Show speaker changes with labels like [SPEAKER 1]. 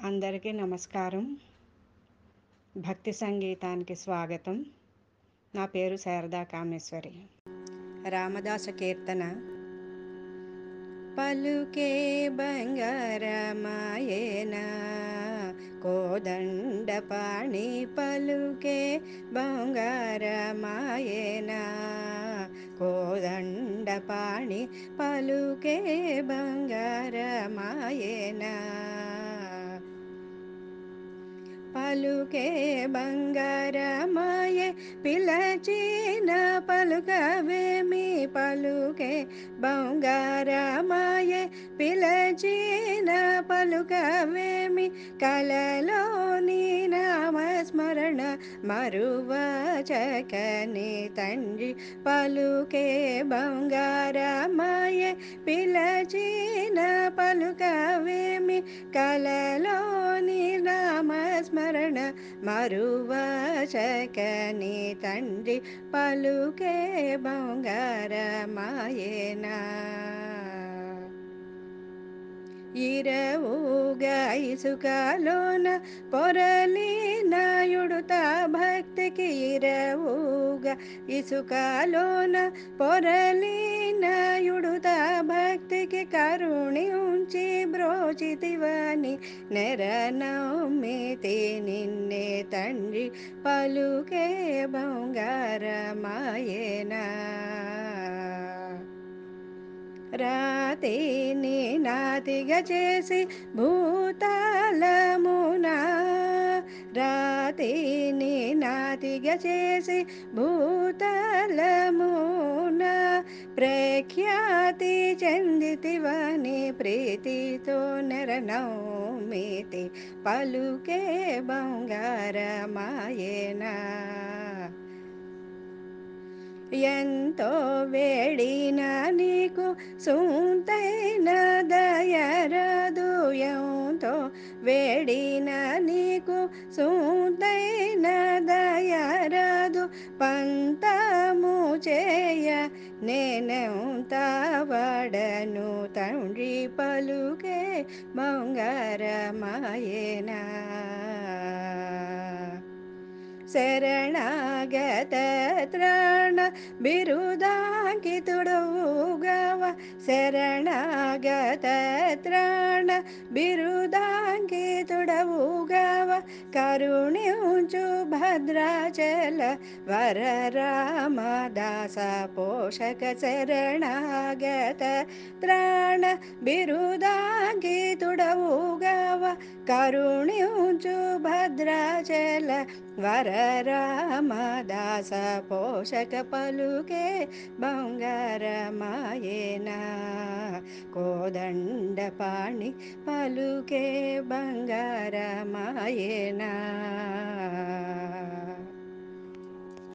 [SPEAKER 1] అందరికీ నమస్కారం భక్తి సంగీతానికి స్వాగతం నా పేరు శారదా కామేశ్వరి రామదాస కీర్తన పలుకే బంగారమాయేనా కోదండ పాణి పలుకే బంగారమాయేనా కోదండ పాణి పలుకే బంగారమాయేనా పలుకే బంగారమాయే పిలచిన పలుకవేమి పలుకే బంగారమాయే పిలచిన పలుకవేమి కలలోని నామస్మరణ మరువచకని తండ్రి పలుకే బంగారమాయే పిలచిన పలుకవేమి కలలోని నామస్మరణ మరువచకని తండ్రి పలుకే బంగారమాయేనా ఇరవుగా ఇసుకలోన పొరలినాయుడుత భక్తికి ఇరవుగా ఇసుకలోన పొరలినాయుడుత భక్తికి కరుణి ఉంచి బ్రోచితివని నెరనమ్మితి నిన్నే తండ్రి పలుకే బంగారమాయేనా రాతిని నాతిగా చేసి భూతాలమున రాతిని నాతిగా చేసి భూతాలమున ప్రఖ్యాతి చెందితివని ప్రీతితో నెరనౌమితి పలుకే బంగారమాయేనా ఎంతో వేడిన నీకు సూంతైన దయరదు ఎంతో వేడిన నీకు సూంతైన దయరదు పంతము చేయ నేనెంత వడను తండ్రి పలుకే బంగారమాయేనా శరణాగత త్రాణ బిరుదాంకితుడవుగవ శరణాగత త్రాణ బిరుదాంకితుడవుగవ కరుణించు భద్రాచల వర రామదాస పోషక శరణాగత త్రాణ బిరుదాంకితుడవుగవ కరుణించు భద్రాచల వర రామదాస పోషక పలుకే బంగారమాయేనా కోదండ పాణి పలుకే బంగారమాయేనా